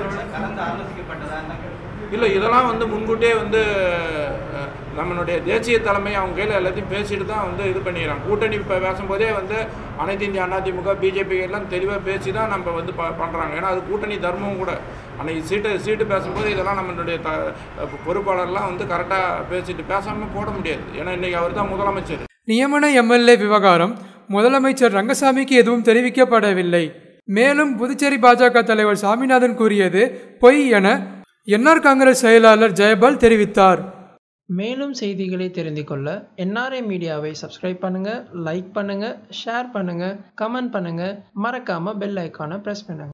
அமைச்சரோட கலந்து ஆலோசிக்கப்பட்டதா இல்லை இதெல்லாம் வந்து முன்கூட்டியே வந்து அஹ், நம்மளுடைய தேசிய தலைமை அவங்க கையில் எல்லாத்தையும் பேசிட்டு தான் வந்து இது பண்ணிடுறாங்க கூட்டணி இப்போ பேசும்போதே வந்து அனைத்து இந்திய அதிமுக பிஜேபி எல்லாம் தெளிவாக பேசி தான் நம்ம வந்து ப பண்ணுறாங்க ஏன்னா அது கூட்டணி தர்மம் கூட அன்னைக்கு சீட்டு சீட்டு பேசும்போது இதெல்லாம் நம்மளுடைய த பொறுப்பாளர்லாம் வந்து கரெக்டாக பேசிட்டு பேசாமல் போட முடியாது ஏன்னா இன்றைக்கி அவர் தான் முதலமைச்சர் நியமன எம்எல்ஏ விவகாரம் முதலமைச்சர் ரங்கசாமிக்கு எதுவும் தெரிவிக்கப்படவில்லை மேலும் புதுச்சேரி பாஜக தலைவர் சாமிநாதன் கூறியது பொய் என என்ஆர் காங்கிரஸ் செயலாளர் ஜெயபால் தெரிவித்தார் மேலும் செய்திகளை தெரிந்து கொள்ள என்ஆர்ஐ மீடியாவை சப்ஸ்கிரைப் பண்ணுங்கள் லைக் பண்ணுங்கள் ஷேர் பண்ணுங்கள் கமெண்ட் பண்ணுங்கள் மறக்காமல் பெல் ஐக்கானை ப்ரெஸ் பண்ணுங்கள்